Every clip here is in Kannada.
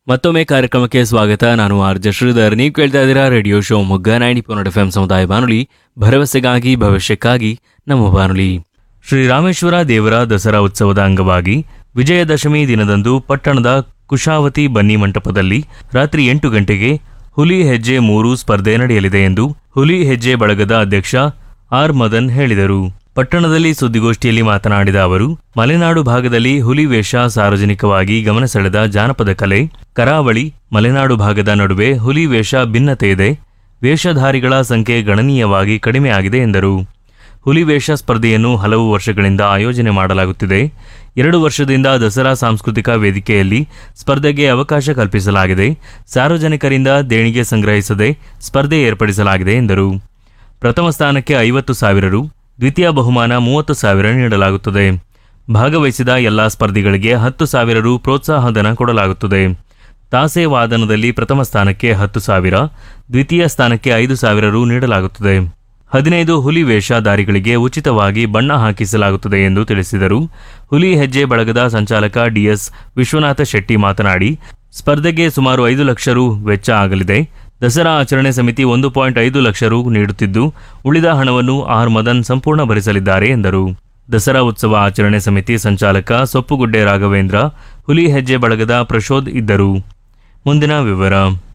ಮತ್ತೊಮ್ಮೆ ಕಾರ್ಯಕ್ರಮಕ್ಕೆ ಸ್ವಾಗತ ನಾನು ಆರ್ ಜೆ ಶ್ರೀಧರ್ ನೀವು ಕೇಳ್ತಾ ಇದ್ದೀರಾ ರೇಡಿಯೋ ಶೋ ಮೊಗ್ಗ ನೈಂಟಿ ಪೋನೆಟ್ ಎಫ್ ಎಂ ಸಮುದಾಯ ಬಾನುಲಿ ಭರವಸೆಗಾಗಿ ಭವಿಷ್ಯಕ್ಕಾಗಿ ನಮ್ಮ ಬಾನುಲಿ ಶ್ರೀರಾಮೇಶ್ವರ ದೇವರ ದಸರಾ ಉತ್ಸವದ ಅಂಗವಾಗಿ ವಿಜಯದಶಮಿ ದಿನದಂದು ಪಟ್ಟಣದ ಕುಶಾವತಿ ಬನ್ನಿ ಮಂಟಪದಲ್ಲಿ ರಾತ್ರಿ ಎಂಟು ಗಂಟೆಗೆ ಹುಲಿ ಹೆಜ್ಜೆ ಮೂರು ಸ್ಪರ್ಧೆ ನಡೆಯಲಿದೆ ಎಂದು ಹುಲಿ ಹೆಜ್ಜೆ ಬಳಗದ ಅಧ್ಯಕ್ಷ ಆರ್ ಮದನ್ ಹೇಳಿದರು ಪಟ್ಟಣದಲ್ಲಿ ಸುದ್ದಿಗೋಷ್ಠಿಯಲ್ಲಿ ಮಾತನಾಡಿದ ಅವರು ಮಲೆನಾಡು ಭಾಗದಲ್ಲಿ ಹುಲಿ ವೇಷ ಸಾರ್ವಜನಿಕವಾಗಿ ಗಮನ ಸೆಳೆದ ಜಾನಪದ ಕಲೆ ಕರಾವಳಿ ಮಲೆನಾಡು ಭಾಗದ ನಡುವೆ ಹುಲಿ ವೇಷ ಭಿನ್ನತೆ ಇದೆ ವೇಷಧಾರಿಗಳ ಸಂಖ್ಯೆ ಗಣನೀಯವಾಗಿ ಕಡಿಮೆಯಾಗಿದೆ ಎಂದರು ಹುಲಿ ವೇಷ ಸ್ಪರ್ಧೆಯನ್ನು ಹಲವು ವರ್ಷಗಳಿಂದ ಆಯೋಜನೆ ಮಾಡಲಾಗುತ್ತಿದೆ ಎರಡು ವರ್ಷದಿಂದ ದಸರಾ ಸಾಂಸ್ಕೃತಿಕ ವೇದಿಕೆಯಲ್ಲಿ ಸ್ಪರ್ಧೆಗೆ ಅವಕಾಶ ಕಲ್ಪಿಸಲಾಗಿದೆ ಸಾರ್ವಜನಿಕರಿಂದ ದೇಣಿಗೆ ಸಂಗ್ರಹಿಸದೆ ಸ್ಪರ್ಧೆ ಏರ್ಪಡಿಸಲಾಗಿದೆ ಎಂದರು ಪ್ರಥಮ ಸ್ಥಾನಕ್ಕೆ ಐವತ್ತು ಸಾವಿರ ರು ದ್ವಿತೀಯ ಬಹುಮಾನ ಮೂವತ್ತು ಸಾವಿರ ನೀಡಲಾಗುತ್ತದೆ ಭಾಗವಹಿಸಿದ ಎಲ್ಲಾ ಸ್ಪರ್ಧಿಗಳಿಗೆ ಹತ್ತು ಸಾವಿರ ರು ಪ್ರೋತ್ಸಾಹಧನ ಕೊಡಲಾಗುತ್ತದೆ ತಾಸೆ ವಾದನದಲ್ಲಿ ಪ್ರಥಮ ಸ್ಥಾನಕ್ಕೆ ಹತ್ತು ಸಾವಿರ ದ್ವಿತೀಯ ಸ್ಥಾನಕ್ಕೆ ಐದು ಸಾವಿರ ರು ನೀಡಲಾಗುತ್ತದೆ ಹದಿನೈದು ಹುಲಿ ವೇಷಧಾರಿಗಳಿಗೆ ಉಚಿತವಾಗಿ ಬಣ್ಣ ಹಾಕಿಸಲಾಗುತ್ತದೆ ಎಂದು ತಿಳಿಸಿದರು ಹುಲಿ ಹೆಜ್ಜೆ ಬಳಗದ ಸಂಚಾಲಕ ಡಿಎಸ್ ವಿಶ್ವನಾಥ ಶೆಟ್ಟಿ ಮಾತನಾಡಿ ಸ್ಪರ್ಧೆಗೆ ಸುಮಾರು ಐದು ಲಕ್ಷ ರು ವೆಚ್ಚ ಆಗಲಿದೆ ದಸರಾ ಆಚರಣೆ ಸಮಿತಿ ಒಂದು ಪಾಯಿಂಟ್ ಐದು ಲಕ್ಷ ರು ನೀಡುತ್ತಿದ್ದು ಉಳಿದ ಹಣವನ್ನು ಆರ್ ಮದನ್ ಸಂಪೂರ್ಣ ಭರಿಸಲಿದ್ದಾರೆ ಎಂದರು ದಸರಾ ಉತ್ಸವ ಆಚರಣೆ ಸಮಿತಿ ಸಂಚಾಲಕ ಸೊಪ್ಪುಗುಡ್ಡೆ ರಾಘವೇಂದ್ರ ಹುಲಿ ಹೆಜ್ಜೆ ಬಳಗದ ಪ್ರಶೋದ್ ಇದ್ದರು ಮುಂದಿನ ವಿವರ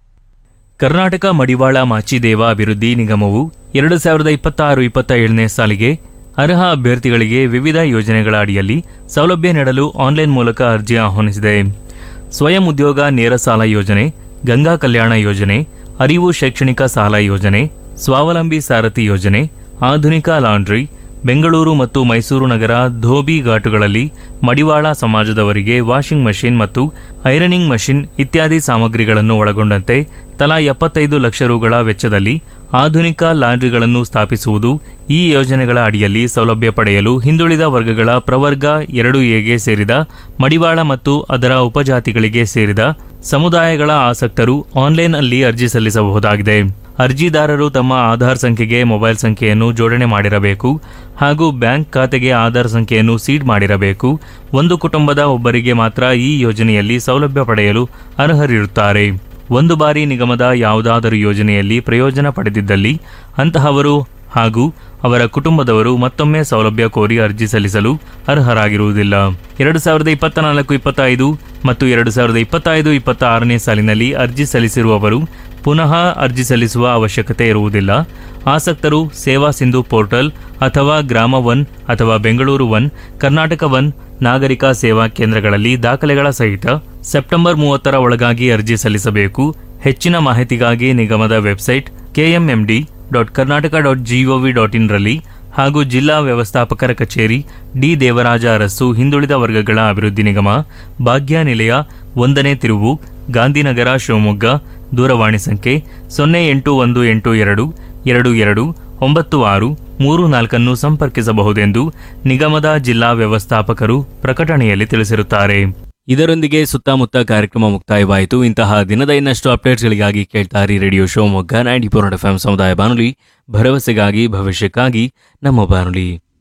ಕರ್ನಾಟಕ ಮಡಿವಾಳ ಮಾಚಿದೇವ ಅಭಿವೃದ್ಧಿ ನಿಗಮವು ಎರಡು ಸಾವಿರದ ಇಪ್ಪತ್ತಾರು ಇಪ್ಪತ್ತ ಏಳನೇ ಸಾಲಿಗೆ ಅರ್ಹ ಅಭ್ಯರ್ಥಿಗಳಿಗೆ ವಿವಿಧ ಯೋಜನೆಗಳ ಅಡಿಯಲ್ಲಿ ಸೌಲಭ್ಯ ನೀಡಲು ಆನ್ಲೈನ್ ಮೂಲಕ ಅರ್ಜಿ ಆಹ್ವಾನಿಸಿದೆ ಸ್ವಯಂ ಉದ್ಯೋಗ ನೇರ ಸಾಲ ಯೋಜನೆ ಗಂಗಾ ಕಲ್ಯಾಣ ಯೋಜನೆ ಅರಿವು ಶೈಕ್ಷಣಿಕ ಸಾಲ ಯೋಜನೆ ಸ್ವಾವಲಂಬಿ ಸಾರಥಿ ಯೋಜನೆ ಆಧುನಿಕ ಲಾಂಡ್ರಿ ಬೆಂಗಳೂರು ಮತ್ತು ಮೈಸೂರು ನಗರ ಧೋಬಿ ಘಾಟುಗಳಲ್ಲಿ ಮಡಿವಾಳ ಸಮಾಜದವರಿಗೆ ವಾಷಿಂಗ್ ಮಷಿನ್ ಮತ್ತು ಐರನಿಂಗ್ ಮಷಿನ್ ಇತ್ಯಾದಿ ಸಾಮಗ್ರಿಗಳನ್ನು ಒಳಗೊಂಡಂತೆ ತಲಾ ಎಪ್ಪತ್ತೈದು ಲಕ್ಷ ರುಗಳ ವೆಚ್ಚದಲ್ಲಿ ಆಧುನಿಕ ಲಾಂಡ್ರಿಗಳನ್ನು ಸ್ಥಾಪಿಸುವುದು ಈ ಯೋಜನೆಗಳ ಅಡಿಯಲ್ಲಿ ಸೌಲಭ್ಯ ಪಡೆಯಲು ಹಿಂದುಳಿದ ವರ್ಗಗಳ ಪ್ರವರ್ಗ ಎರಡು ಎಗೆ ಸೇರಿದ ಮಡಿವಾಳ ಮತ್ತು ಅದರ ಉಪಜಾತಿಗಳಿಗೆ ಸೇರಿದ ಸಮುದಾಯಗಳ ಆಸಕ್ತರು ಆನ್ಲೈನ್ ಅಲ್ಲಿ ಅರ್ಜಿ ಸಲ್ಲಿಸಬಹುದಾಗಿದೆ ಅರ್ಜಿದಾರರು ತಮ್ಮ ಆಧಾರ್ ಸಂಖ್ಯೆಗೆ ಮೊಬೈಲ್ ಸಂಖ್ಯೆಯನ್ನು ಜೋಡಣೆ ಮಾಡಿರಬೇಕು ಹಾಗೂ ಬ್ಯಾಂಕ್ ಖಾತೆಗೆ ಆಧಾರ್ ಸಂಖ್ಯೆಯನ್ನು ಸೀಡ್ ಮಾಡಿರಬೇಕು ಒಂದು ಕುಟುಂಬದ ಒಬ್ಬರಿಗೆ ಮಾತ್ರ ಈ ಯೋಜನೆಯಲ್ಲಿ ಸೌಲಭ್ಯ ಪಡೆಯಲು ಅರ್ಹರಿರುತ್ತಾರೆ ಒಂದು ಬಾರಿ ನಿಗಮದ ಯಾವುದಾದರೂ ಯೋಜನೆಯಲ್ಲಿ ಪ್ರಯೋಜನ ಪಡೆದಿದ್ದಲ್ಲಿ ಅಂತಹವರು ಹಾಗೂ ಅವರ ಕುಟುಂಬದವರು ಮತ್ತೊಮ್ಮೆ ಸೌಲಭ್ಯ ಕೋರಿ ಅರ್ಜಿ ಸಲ್ಲಿಸಲು ಅರ್ಹರಾಗಿರುವುದಿಲ್ಲ ಎರಡು ಸಾವಿರದ ಇಪ್ಪತ್ತ ನಾಲ್ಕು ಇಪ್ಪತ್ತೈದು ಮತ್ತು ಎರಡು ಸಾವಿರದ ಇಪ್ಪತ್ತೈದು ಇಪ್ಪತ್ತ ಆರನೇ ಸಾಲಿನಲ್ಲಿ ಅರ್ಜಿ ಸಲ್ಲಿಸಿರುವವರು ಪುನಃ ಅರ್ಜಿ ಸಲ್ಲಿಸುವ ಅವಶ್ಯಕತೆ ಇರುವುದಿಲ್ಲ ಆಸಕ್ತರು ಸೇವಾ ಸಿಂಧು ಪೋರ್ಟಲ್ ಅಥವಾ ಗ್ರಾಮ ಒನ್ ಅಥವಾ ಬೆಂಗಳೂರು ಒನ್ ಕರ್ನಾಟಕ ಒನ್ ನಾಗರಿಕ ಸೇವಾ ಕೇಂದ್ರಗಳಲ್ಲಿ ದಾಖಲೆಗಳ ಸಹಿತ ಸೆಪ್ಟೆಂಬರ್ ಮೂವತ್ತರ ಒಳಗಾಗಿ ಅರ್ಜಿ ಸಲ್ಲಿಸಬೇಕು ಹೆಚ್ಚಿನ ಮಾಹಿತಿಗಾಗಿ ನಿಗಮದ website KMMD dot Karnataka dot gov dot ಇನ್ರಲ್ಲಿ ಹಾಗೂ ಜಿಲ್ಲಾ ವ್ಯವಸ್ಥಾಪಕರ ಕಚೇರಿ ಡಿ ದೇವರಾಜ ಅರಸು ಹಿಂದುಳಿದ ವರ್ಗಗಳ ಅಭಿವೃದ್ಧಿ ನಿಗಮ ಭಾಗ್ಯ ನಿಲಯ ಒಂದನೇ ತಿರುವು ಗಾಂಧಿನಗರ ಶಿವಮೊಗ್ಗ ದೂರವಾಣಿ ಸಂಖ್ಯೆ ಸೊನ್ನೆ ಎಂಟು ಒಂದು ಎಂಟು ಎರಡು ಎರಡು ಎರಡು ಒಂಬತ್ತು ಆರು ಮೂರು ನಾಲ್ಕನ್ನು ಸಂಪರ್ಕಿಸಬಹುದೆಂದು ನಿಗಮದ ಜಿಲ್ಲಾ ವ್ಯವಸ್ಥಾಪಕರು ಪ್ರಕಟಣೆಯಲ್ಲಿ ತಿಳಿಸಿರುತ್ತಾರೆ ಇದರೊಂದಿಗೆ ಸುತ್ತಮುತ್ತ ಕಾರ್ಯಕ್ರಮ ಮುಕ್ತಾಯವಾಯಿತು ಇಂತಹ ದಿನದ ಇನ್ನಷ್ಟು ಅಪ್ಡೇಟ್ಸ್ಗಳಿಗಾಗಿ ಕೇಳ್ತಾರಿ radio Shivamogga ninety four F M ಸಮುದಾಯ ಬಾನುಲಿ ಭರವಸೆಗಾಗಿ ಭವಿಷ್ಯಕ್ಕಾಗಿ ನಮ್ಮ ಬಾನುಲಿ